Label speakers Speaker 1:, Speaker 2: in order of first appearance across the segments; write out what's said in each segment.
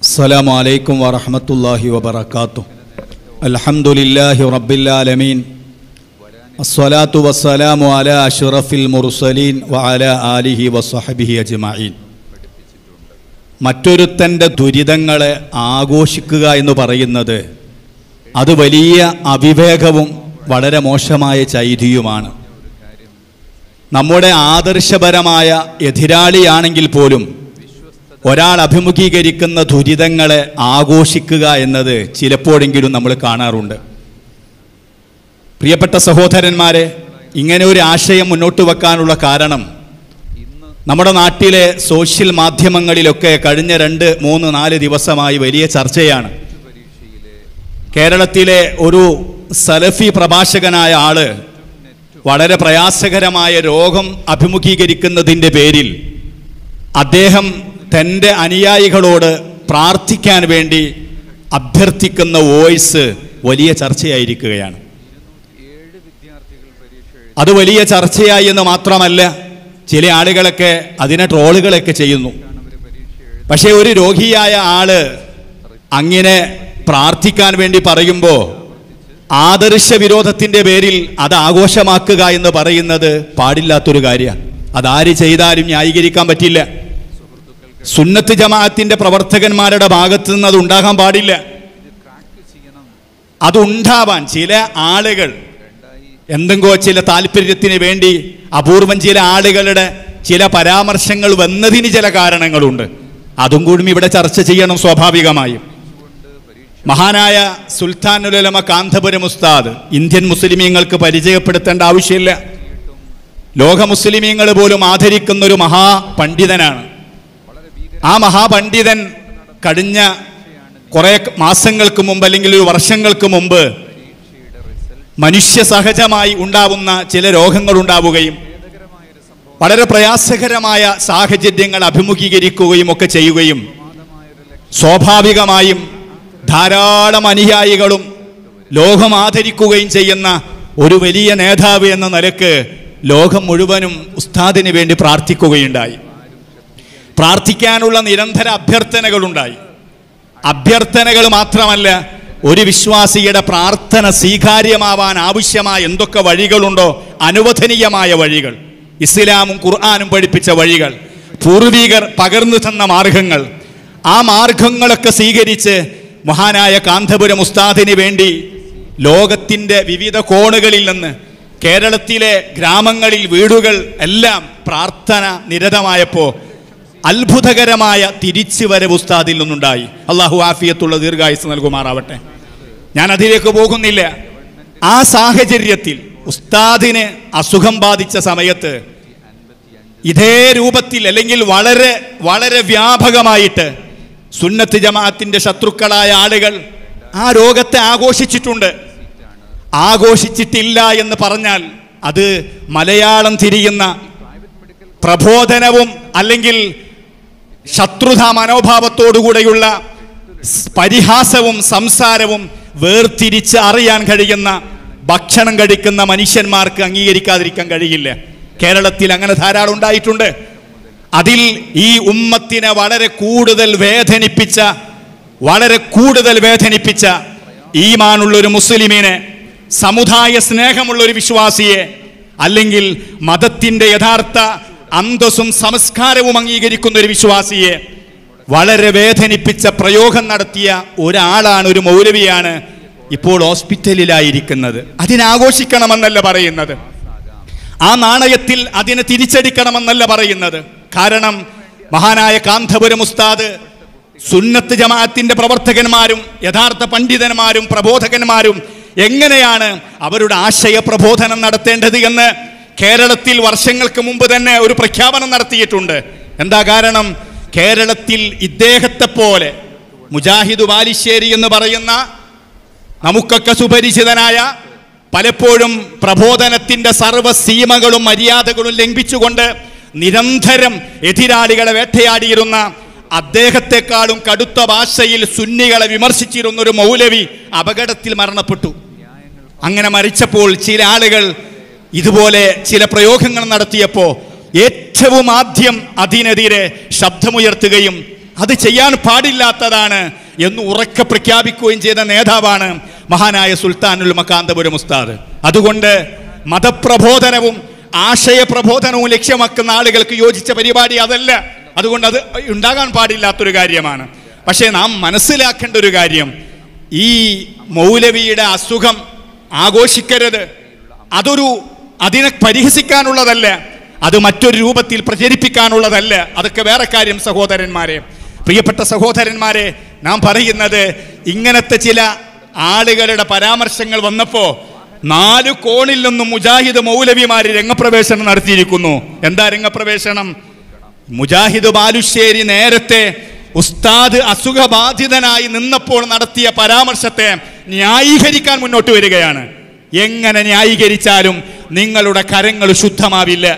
Speaker 1: السلام عليكم ورحمة الله وبركاته الحمد لله رب العالمين الصلاة والسلام على أشرف المرسلين وعلى آله وصحبه أجمعين മറ്റൊരുത്തൻ്റെ ദുരിതങ്ങളെ ആഘോഷിക്കുക എന്ന് പറയുന്നത് അത് വലിയ അവിവേകവും വളരെ മോശമായ ചൈതിയുമാണ് നമ്മുടെ ആദർശപരമായ എതിരാളിയാണെങ്കിൽ പോലും ഒരാൾ അഭിമുഖീകരിക്കുന്ന ദുരിതങ്ങളെ ആഘോഷിക്കുക എന്നത് ചിലപ്പോഴെങ്കിലും നമ്മൾ കാണാറുണ്ട് പ്രിയപ്പെട്ട സഹോദരന്മാരെ ഇങ്ങനെ ഒരു ആശയം മുന്നോട്ട് വെക്കാനുള്ള കാരണം നമ്മുടെ നാട്ടിലെ സോഷ്യൽ മാധ്യമങ്ങളിലൊക്കെ കഴിഞ്ഞ രണ്ട് മൂന്ന് നാല് ദിവസമായി വലിയ ചർച്ചയാണ് കേരളത്തിലെ ഒരു സലഫി പ്രഭാഷകനായ ആള് വളരെ പ്രയാസകരമായ രോഗം അഭിമുഖീകരിക്കുന്നതിൻ്റെ പേരിൽ അദ്ദേഹം തൻ്റെ അനുയായികളോട് പ്രാർത്ഥിക്കാൻ വേണ്ടി അഭ്യർത്ഥിക്കുന്ന വോയിസ് വലിയ ചർച്ചയായിരിക്കുകയാണ് അത് വലിയ ചർച്ചയായി എന്ന് മാത്രമല്ല ചില ആളുകളൊക്കെ അതിനെ ട്രോളുകളൊക്കെ ചെയ്യുന്നു പക്ഷേ ഒരു രോഗിയായ ആള് അങ്ങനെ പ്രാർത്ഥിക്കാൻ വേണ്ടി പറയുമ്പോൾ ആദർശ വിരോധത്തിന്റെ പേരിൽ അത് ആഘോഷമാക്കുക എന്ന് പറയുന്നത് പാടില്ലാത്തൊരു കാര്യമാണ് അതാര് ചെയ്താലും ന്യായീകരിക്കാൻ പറ്റില്ല സുന്നത്ത് ജമാഅത്തിന്റെ പ്രവർത്തകന്മാരുടെ ഭാഗത്തു നിന്ന് അത് ഉണ്ടാകാൻ പാടില്ല അതുണ്ടാവാൻ ചില ആളുകൾ എന്തെങ്കോ ചില താല്പര്യത്തിന് വേണ്ടി അപൂർവം ചില ആളുകളുടെ ചില പരാമർശങ്ങൾ വന്നതിന് ചില കാരണങ്ങളുണ്ട് അതും കൂടി ഇവിടെ ചർച്ച ചെയ്യണം സ്വാഭാവികമായും മഹാനായ സുൽത്താനുലമ കാന്തപുരം ഉസ്താദ് ഇന്ത്യൻ മുസ്ലിമീങ്ങൾക്ക് പരിചയപ്പെടുത്തേണ്ട ആവശ്യമില്ല ലോക മുസ്ലിമീങ്ങൾ പോലും ആദരിക്കുന്ന ഒരു മഹാപണ്ഡിതനാണ് ആ മഹാപണ്ഡിതൻ കഴിഞ്ഞ കുറെ മാസങ്ങൾക്ക് മുമ്പ് അല്ലെങ്കിൽ ഒരു വർഷങ്ങൾക്ക് മുമ്പ് മനുഷ്യ സഹജമായി ഉണ്ടാവുന്ന ചില രോഗങ്ങൾ ഉണ്ടാവുകയും വളരെ പ്രയാസകരമായ സാഹചര്യങ്ങൾ അഭിമുഖീകരിക്കുകയും ഒക്കെ ചെയ്യുകയും സ്വാഭാവികമായും ധാരാളം അനുയായികളും ലോകം ആദരിക്കുകയും ചെയ്യുന്ന ഒരു വലിയ നേതാവ് എന്ന നിലക്ക് ലോകം മുഴുവനും ഉസ്താദിന് വേണ്ടി പ്രാർത്ഥിക്കുകയുണ്ടായി പ്രാർത്ഥിക്കാനുള്ള നിരന്തര അഭ്യർത്ഥനകളുണ്ടായി അഭ്യർത്ഥനകൾ മാത്രമല്ല ഒരു വിശ്വാസിയുടെ പ്രാർത്ഥന സ്വീകാര്യമാവാൻ ആവശ്യമായ എന്തൊക്കെ വഴികളുണ്ടോ അനുവദനീയമായ വഴികൾ ഇസ്ലാമും ഖുർആാനും പഠിപ്പിച്ച വഴികൾ പൂർവികർ പകർന്നു തന്ന മാർഗങ്ങൾ ആ മാർഗങ്ങളൊക്കെ സ്വീകരിച്ച് മഹാനായ കാന്തപുരം ഉസ്താദിന് വേണ്ടി ലോകത്തിൻ്റെ വിവിധ കോണുകളിൽ നിന്ന് കേരളത്തിലെ ഗ്രാമങ്ങളിൽ വീടുകൾ എല്ലാം പ്രാർത്ഥന നിരതമായപ്പോൾ അത്ഭുതകരമായ തിരിച്ചുവരവ് ഉസ്താദിൽ നിന്നുണ്ടായി അള്ളാഹു ആഫിയത്തുള്ള ദീർഘായുസ് നൽകുമാറാവട്ടെ ഞാൻ അതിലേക്ക് പോകുന്നില്ല ആ സാഹചര്യത്തിൽ ഉസ്താദിന് അസുഖം ബാധിച്ച സമയത്ത് ഇതേ രൂപത്തിൽ അല്ലെങ്കിൽ വളരെ വളരെ വ്യാപകമായിട്ട് സുന്നത്ത് ജമാഅത്തിന്റെ ശത്രുക്കളായ ആളുകൾ ആ രോഗത്തെ ആഘോഷിച്ചിട്ടുണ്ട് ആഘോഷിച്ചിട്ടില്ല എന്ന് പറഞ്ഞാൽ അത് മലയാളം തിരിയുന്ന പ്രബോധനവും അല്ലെങ്കിൽ ശത്രുതാ മനോഭാവത്തോടുകൂടെയുള്ള പരിഹാസവും സംസാരവും വേർതിരിച്ച് അറിയാൻ കഴിയുന്ന ഭക്ഷണം കഴിക്കുന്ന മനുഷ്യന്മാർക്ക് അംഗീകരിക്കാതിരിക്കാൻ കഴിയില്ല കേരളത്തിൽ അങ്ങനെ ധാരാളം ഉണ്ടായിട്ടുണ്ട് അതിൽ ഈ ഉമ്മത്തിനെ വളരെ കൂടുതൽ വേദനിപ്പിച്ച വളരെ കൂടുതൽ വേദനിപ്പിച്ച ഈമാനുള്ള ഒരു മുസ്ലിമിനെ സമുദായ സ്നേഹമുള്ള ഒരു വിശ്വാസിയെ അല്ലെങ്കിൽ മതത്തിന്റെ യഥാർത്ഥ അന്തസ്സും സംസ്കാരവും അംഗീകരിക്കുന്ന ഒരു വിശ്വാസിയെ വളരെ വേദനിപ്പിച്ച പ്രയോഗം നടത്തിയ ഒരാളാണ് ഒരു മൗലവിയാണ് ഇപ്പോൾ ഹോസ്പിറ്റലിലായിരിക്കുന്നത് അതിനാഘോഷിക്കണമെന്നല്ല പറയുന്നത് ആ നാണയത്തിൽ അതിനെ തിരിച്ചടിക്കണമെന്നല്ല പറയുന്നത് കാരണം മഹാനായ കാന്തപുരം ഉസ്താദ് സുന്നത്ത് ജമാഅത്തിന്റെ പ്രവർത്തകന്മാരും യഥാർത്ഥ പണ്ഡിതന്മാരും പ്രബോധകന്മാരും എങ്ങനെയാണ് അവരുടെ ആശയ പ്രബോധനം നടത്തേണ്ടത് എന്ന് കേരളത്തിൽ വർഷങ്ങൾക്ക് മുമ്പ് തന്നെ ഒരു പ്രഖ്യാപനം നടത്തിയിട്ടുണ്ട് എന്താ കാരണം കേരളത്തിൽ ഇദ്ദേഹത്തെ പോലെ മുജാഹിദ് ബാലിശ്ശേരി എന്ന് പറയുന്ന നമുക്കൊക്കെ സുപരിചിതനായ പലപ്പോഴും പ്രബോധനത്തിന്റെ സർവ്വ സീമകളും മര്യാദകളും ലംഘിച്ചുകൊണ്ട് നിരന്തരം എതിരാളികളെ വേട്ടയാടിയിരുന്ന അദ്ദേഹത്തെക്കാളും കടുത്ത ഭാഷയിൽ സുന്നികളെ വിമർശിച്ചിരുന്ന ഒരു മൗലവി അപകടത്തിൽ മരണപ്പെട്ടു അങ്ങനെ മരിച്ചപ്പോൾ ചില ആളുകൾ ഇതുപോലെ ചില പ്രയോഗങ്ങൾ നടത്തിയപ്പോൾ ഏറ്റവും ആദ്യം അതിനെതിരെ ശബ്ദമുയർത്തുകയും അത് ചെയ്യാൻ പാടില്ലാത്തതാണ് എന്ന് ഉറക്കെ പ്രഖ്യാപിക്കുകയും ചെയ്ത നേതാവാണ് മഹാനായ സുൽത്താനുൽ മക്കാന്തപുരം ഉസ്താദ് അതുകൊണ്ട് മതപ്രബോധനവും ആശയപ്രബോധനവും ലക്ഷ്യമാക്കുന്ന ആളുകൾക്ക് യോജിച്ച പരിപാടി അതല്ല അതുകൊണ്ട് അത് ഉണ്ടാകാൻ പാടില്ലാത്തൊരു കാര്യമാണ് പക്ഷേ നാം മനസ്സിലാക്കേണ്ട ഒരു കാര്യം ഈ മൗലവിയുടെ അസുഖം ആഘോഷിക്കരുത് അതൊരു അതിനെ പരിഹസിക്കാനുള്ളതല്ല അത് മറ്റൊരു രൂപത്തിൽ പ്രചരിപ്പിക്കാനുള്ളതല്ല അതൊക്കെ വേറെ കാര്യം സഹോദരന്മാരെ പ്രിയപ്പെട്ട സഹോദരന്മാരെ നാം പറയുന്നത് ഇങ്ങനത്തെ ചില ആളുകളുടെ പരാമർശങ്ങൾ വന്നപ്പോൾ നാല് കോണിൽ നിന്നും മുജാഹിദ് മൗലവിമാര് രംഗപ്രവേശനം നടത്തിയിരിക്കുന്നു എന്താ രംഗപ്രവേശനം മുജാഹിദ് ബാലുശ്ശേരി നേരത്തെ ഉസ്താദ് അസുഖബാധിതനായി നിന്നപ്പോൾ നടത്തിയ പരാമർശത്തെ ന്യായീകരിക്കാൻ മുന്നോട്ട് വരികയാണ് എങ്ങനെ ന്യായീകരിച്ചാലും നിങ്ങളുടെ കരങ്ങൾ ശുദ്ധമാവില്ല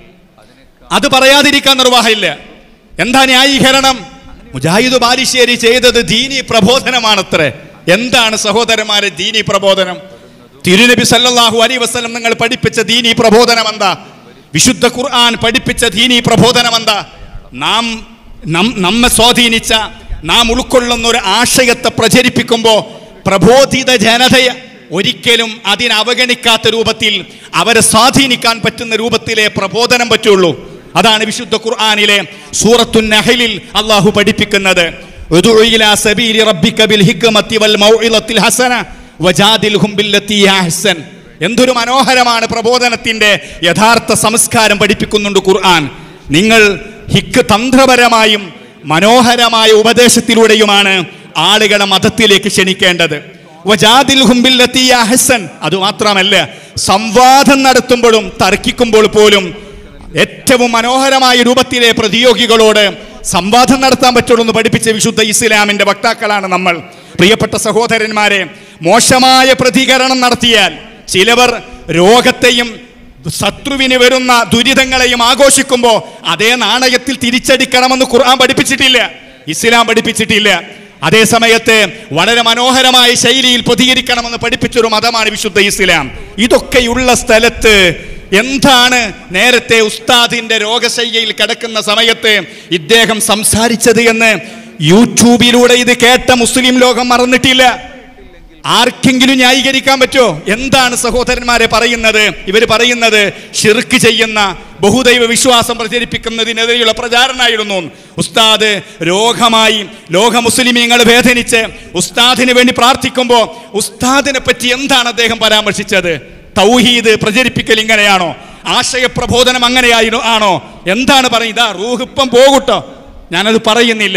Speaker 1: അത് പറയാതിരിക്കാൻ നിർവാഹമില്ല എന്താ ന്യായീകരണം മുജാഹിദ് ബാലുശ്ശേരി ചെയ്തത് ദീനി പ്രബോധനമാണത്രേ എന്താണ് സഹോദരന്മാരെ ദീനി പ്രബോധനം തിരുനബി സല്ലല്ലാഹു അലൈഹി വസല്ലം നിങ്ങൾ പഠിപ്പിച്ച ദീനി പ്രബോധനം എന്താ വിശുദ്ധ ഖുർആൻ പഠിപ്പിച്ച ദീനി പ്രബോധനം എന്താ നാം നം- നമ്മെ സ്വാധീനിച്ച നാം ഉൾക്കൊള്ളുന്ന ഒരു ആശയത്തെ പ്രചരിപ്പിക്കുമ്പോൾ പ്രബോധിത ജനതയെ ഒരിക്കലും അതിനെ അവഗണിക്കാത്ത രൂപത്തിൽ അവരെ സ്വാധീനിക്കാൻ പറ്റുന്ന രൂപത്തിലെ പ്രബോധനം പറ്റുള്ളൂ അതാണ് വിശുദ്ധ ഖുർആനിലെ സൂറത്തു നഹലിൽ അള്ളാഹു പഠിപ്പിക്കുന്നത് ഉദ്ഉ ഇലാ സബീലി റബ്ബിക ബിൽ ഹിക്മത്തി വൽ മൗഇളത്തിൽ ഹസന വജാദിൽഹും ബില്ലത്തി ഹിയ അഹ്സൻ എന്തൊരു മനോഹരമാണ് പ്രബോധനത്തിന്റെ യഥാർത്ഥ സംസ്കാരം പഠിപ്പിക്കുന്നുണ്ട് ഖുർആൻ നിങ്ങൾ ഹിക്ക് തന്ത്രപരമായും മനോഹരമായ ഉപദേശത്തിലൂടെയുമാണ് ആളുകളെ മതത്തിലേക്ക് ക്ഷണിക്കേണ്ടത് വജാദിൽഹും ബില്ലത്തി ഹിയ അഹ്സൻ അതുമാത്രമല്ല സംവാദം നടത്തുമ്പോഴും തർക്കിക്കുമ്പോൾ പോലും ഏറ്റവും മനോഹരമായ രൂപത്തിലെ പ്രതിയോഗികളോട് സംവാദം നടത്താൻ പറ്റുള്ളൂ എന്ന് പഠിപ്പിച്ച വിശുദ്ധ ഇസ്ലാമിന്റെ വക്താക്കളാണ് നമ്മൾ പ്രിയപ്പെട്ട സഹോദരന്മാരെ മോശമായ പ്രതികരണം നടത്തിയാൽ ചിലവർ രോഗത്തെയും ശത്രുവിന് വരുന്ന ദുരിതങ്ങളെയും ആഘോഷിക്കുമ്പോൾ അതേ നാണയത്തിൽ തിരിച്ചടിക്കണമെന്ന് ഖുർആൻ പഠിപ്പിച്ചിട്ടില്ല ഇസ്ലാം പഠിപ്പിച്ചിട്ടില്ല അതേ സമയത്ത് വളരെ മനോഹരമായ ശൈലിയിൽ പ്രതികരിക്കണമെന്ന് പഠിപ്പിച്ചൊരു മതമാണ് വിശുദ്ധ ഇസ്ലാം ഇതൊക്കെയുള്ള സ്ഥലത്ത് എന്താണ് നേരത്തെ ഉസ്താദിന്റെ രോഗശയ്യയിൽ കിടക്കുന്ന സമയത്ത് ഇദ്ദേഹം സംസാരിച്ചത് എന്ന് യൂട്യൂബിലൂടെ ഇത് കേട്ട മുസ്ലിം ലോകം മറന്നിട്ടില്ല ആർക്കെങ്കിലും ന്യായീകരിക്കാൻ പറ്റുമോ എന്താണ് സഹോദരന്മാരെ പറയുന്നത് ഇവർ പറയുന്നത് ഷിർക്ക് ചെയ്യുന്ന ബഹുദൈവ വിശ്വാസം പ്രചരിപ്പിക്കുന്നതിനെതിരെയുള്ള പ്രചാരണമായിരുന്നു ഉസ്താദ് രോഗമായി ലോക മുസ്ലിമീങ്ങൾ വേദനിച്ച് ഉസ്താദിന് വേണ്ടി പ്രാർത്ഥിക്കുമ്പോൾ ഉസ്താദിനെ പറ്റി എന്താണ് അദ്ദേഹം പരാമർശിച്ചത് തൗഹീദ് പ്രചരിപ്പിക്കൽ ഇങ്ങനെയാണോ ആശയപ്രബോധനം അങ്ങനെയായിരുന്നു ആണോ എന്താണ് പറയുന്നത് റൂഹ് ഇപ്പം പോകട്ടോ ഞാനത് പറയുന്നില്ല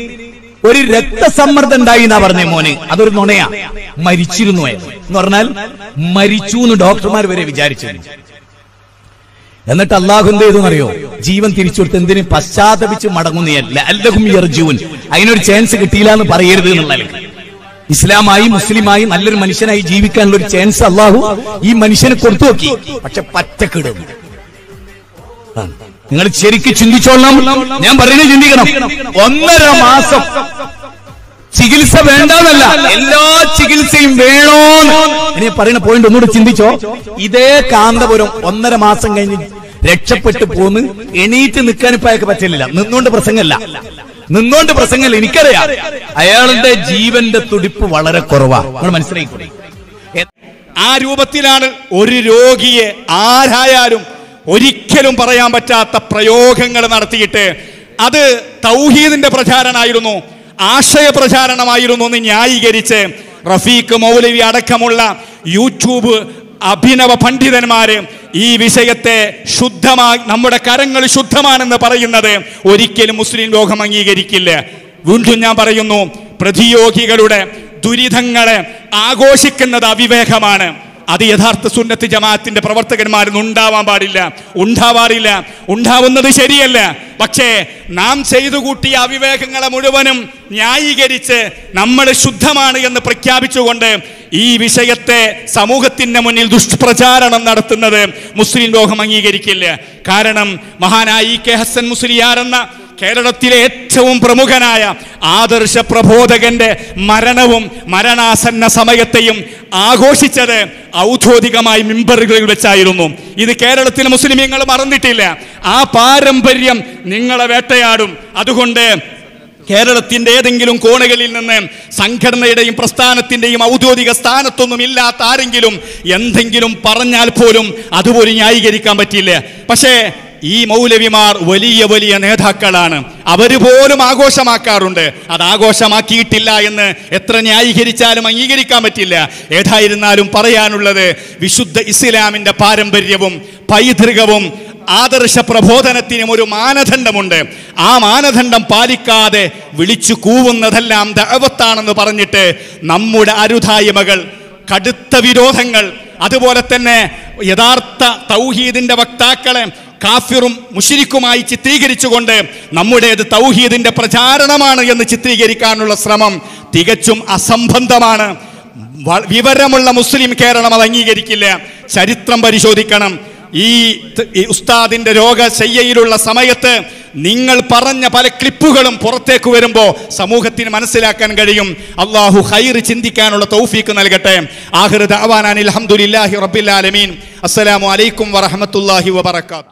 Speaker 2: ഒരു രക്തസമ്മർദ്ദം ഉണ്ടായി എന്നാ പറഞ്ഞ മോന് അതൊരു നുണയാ മരിച്ചിരുന്നു അയാൾ. എന്ന് പറഞ്ഞാൽ മരിച്ചു എന്ന് ഡോക്ടർമാർ വരെ വിചാരിച്ചിരുന്നു എന്നിട്ട് അള്ളാഹു എന്ത് ചെയ്തു അറിയോ ജീവൻ തിരിച്ചു കൊടുത്ത് എന്തിന് പശ്ചാത്തപിച്ച് മടങ്ങുന്നതല്ല അല്ലഹും യർജുവൻ അതിനൊരു ചാൻസ് കിട്ടിയില്ല എന്ന് പറയരുത് എന്നുള്ള ഇസ്ലാമായി മുസ്ലിമായി നല്ലൊരു മനുഷ്യനായി ജീവിക്കാനുള്ള ഒരു ചാൻസ് അള്ളാഹു ഈ മനുഷ്യന് കൊടുത്തു നോക്കി പക്ഷെ പച്ചക്കിടും നിങ്ങൾ ശരിക്ക് ചിന്തിച്ചോളണം ഞാൻ പറയുന്നത് ചിന്തിക്കണം ഒന്നര മാസം ചികിത്സ വേണ്ടെന്നല്ല എല്ലാ ചികിത്സയും വേണോന്ന് ഇനി പറയുന്ന പോയിന്റ് ഒന്നുകൂടെ ചിന്തിച്ചോ ഇതേ കാന്തപുരം ഒന്നര മാസം കഴിഞ്ഞ് രക്ഷപ്പെട്ടു പോന്ന് എണീറ്റ് നിൽക്കാൻ ഇപ്പൊ അയാൾക്ക് പറ്റില്ല നിന്നുകൊണ്ട് പ്രസംഗമല്ല നിന്നുകൊണ്ട് പ്രസംഗമല്ല എനിക്കറിയാം അയാളുടെ ജീവന്റെ തുടിപ്പ് വളരെ കുറവാ നിങ്ങൾ മനസ്സിലായിക്കൂടെ
Speaker 1: ആ രൂപത്തിലാണ് ഒരു രോഗിയെ ആരായാലും ഒരിക്കലും പറയാൻ പറ്റാത്ത പ്രയോഗങ്ങൾ നടത്തിയിട്ട് അത് തൗഹീദിന്റെ പ്രചാരണമായിരുന്നു ആശയ പ്രചാരണമായിരുന്നു എന്ന് ന്യായീകരിച്ച് റഫീഖ് മൗലവി അടക്കമുള്ള യൂട്യൂബ് അഭിനവ പണ്ഡിതന്മാര് ഈ വിഷയത്തെ ശുദ്ധമായി നമ്മുടെ കരങ്ങൾ ശുദ്ധമാണെന്ന് പറയുന്നത് ഒരിക്കലും മുസ്ലിം ലോകം അംഗീകരിക്കില്ല വീണ്ടും ഞാൻ പറയുന്നു പ്രതിയോഗികളുടെ ദുരിതങ്ങളെ ആഘോഷിക്കുന്നത് അവിവേകമാണ് അത് യഥാർത്ഥ സുന്നത്ത് ജമാഅത്തിന്റെ പ്രവർത്തകന്മാരിൽ ഉണ്ടാവാൻ പാടില്ല ഉണ്ടാവാറില്ല ഉണ്ടാവുന്നത് ശരിയല്ല പക്ഷേ നാം ചെയ്തു കൂട്ടിയ അവിവേകങ്ങളെ മുഴുവനും ന്യായീകരിച്ച് നമ്മൾ ശുദ്ധമാണ് എന്ന് പ്രഖ്യാപിച്ചുകൊണ്ട് ഈ വിഷയത്തെ സമൂഹത്തിന്റെ മുന്നിൽ ദുഷ്പ്രചാരണം നടത്തുന്നത് മുസ്ലിം ലോകം അംഗീകരിക്കില്ല കാരണം മഹാനായി ഇ കെ ഹസൻ മുസ്ലിയാർ എന്ന കേരളത്തിലെ ഏറ്റവും പ്രമുഖനായ ആദർശ പ്രബോധകന്റെ മരണവും മരണാസന്ന സമയത്തെയും ആഘോഷിച്ചത് ഔദ്യോഗികമായി മിമ്പറുകളിൽ വെച്ചായിരുന്നു ഇത് കേരളത്തിലെ മുസ്ലിമീങ്ങൾ മറന്നിട്ടില്ല ആ പാരമ്പര്യം നിങ്ങളെ വേട്ടയാടും അതുകൊണ്ട് കേരളത്തിന്റെ ഏതെങ്കിലും കോണുകളിൽ നിന്ന് സംഘടനയുടെയും പ്രസ്ഥാനത്തിന്റെയും ഔദ്യോഗിക സ്ഥാനത്തൊന്നും ഇല്ലാത്ത ആരെങ്കിലും എന്തെങ്കിലും പറഞ്ഞാൽ പോലും അതുപോലും ന്യായീകരിക്കാൻ പറ്റില്ല പക്ഷേ ഈ മൗലവിമാർ വലിയ വലിയ നേതാക്കളാണ് അവര് പോലും ആഘോഷമാക്കാറുണ്ട് അത് ആഘോഷമാക്കിയിട്ടില്ല എന്ന് എത്ര ന്യായീകരിച്ചാലും അംഗീകരിക്കാൻ പറ്റില്ല ഏതായിരുന്നാലും പറയാനുള്ളത് വിശുദ്ധ ഇസ്ലാമിന്റെ പാരമ്പര്യവും പൈതൃകവും ആദർശ പ്രബോധനത്തിനും ഒരു മാനദണ്ഡമുണ്ട് ആ മാനദണ്ഡം പാലിക്കാതെ വിളിച്ചു കൂവുന്നതെല്ലാം ദഅവത്താണെന്ന് പറഞ്ഞിട്ട് നമ്മുടെ അരുതായ്മകൾ കടുത്ത വിരോധങ്ങൾ അതുപോലെ തന്നെ യഥാർത്ഥ തൗഹീദിന്റെ വക്താക്കളെ കാഫിറും മുഷിരിക്കുമായി ചിത്രീകരിച്ചുകൊണ്ട് നമ്മുടേത് തൗഹീദിന്റെ പ്രചാരണമാണ് എന്ന് ചിത്രീകരിക്കാനുള്ള ശ്രമം തികച്ചും അസംബന്ധമാണ് വ- വിവരമുള്ള മുസ്ലിം കേരളം അത് അംഗീകരിക്കില്ല ചരിത്രം പരിശോധിക്കണം ഈ ത- ഈ ഉസ്താദിന്റെ രോഗശയ്യയിലുള്ള സമയത്ത് നിങ്ങൾ പറഞ്ഞ പല ക്ലിപ്പുകളും പുറത്തേക്ക് വരുമ്പോൾ സമൂഹത്തിന് മനസ്സിലാക്കാൻ കഴിയും അള്ളാഹു ഹൈർ ചിന്തിക്കാനുള്ള തൗഫീക്ക് നൽകട്ടെ ആഹൃദ അവാനാൻ അലഹമുല്ലാഹി റബ്ബിൽ ആലമീൻ അസ്സലാമു അലൈക്കും വറഹമത്തുല്ലാഹി വബർക്കാത്തു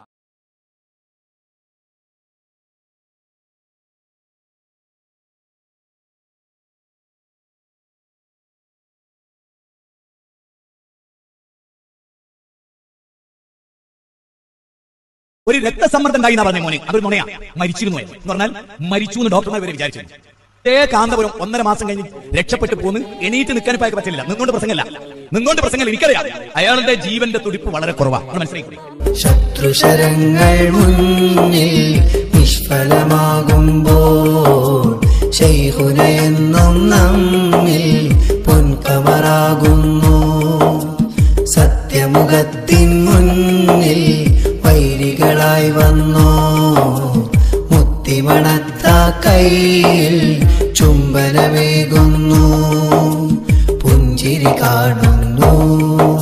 Speaker 2: ഒരു രക്തസമ്മർദ്ദം ഉണ്ടായി എന്നാ പറഞ്ഞ മോനെ അതൊരു നുണയാ മരിച്ചിരുന്നു എന്ന് എന്ന് പറഞ്ഞാൽ മരിച്ചു എന്ന് ഡോക്ടർമാർ വരെ വിചാരിച്ചു ഏ കാന്തപുരം ഒന്നര മാസം കഴിഞ്ഞ് രക്ഷപ്പെട്ടു പോന്ന് എണീറ്റ് നിൽക്കാൻ ഇപ്പൊ അയാൾക്ക് പറ്റില്ല നിന്നുകൊണ്ട് പ്രസംഗമല്ല നിന്നുകൊണ്ട് പ്രസംഗം എനിക്കറിയാം അയാളുടെ ജീവന്റെ തുടിപ്പ് വളരെ കുറവാണ് മനസ്സിലാക്കി
Speaker 3: ശത്രുശരങ്ങൾ മുന്നിൽ നിഷ്ഫലമാകുമ്പോൾ ശൈഹുനയെന്നും നമ്മിൽ പൊൻകമറാകുന്നു സത്യമുഖത്തിൻ മുന്നിൽ വൈരികളായി വന്നോ മുത്തിമണത്ത കയ്യിൽ ചുംബനമേകുന്നു പുഞ്ചിരി കാണുന്നു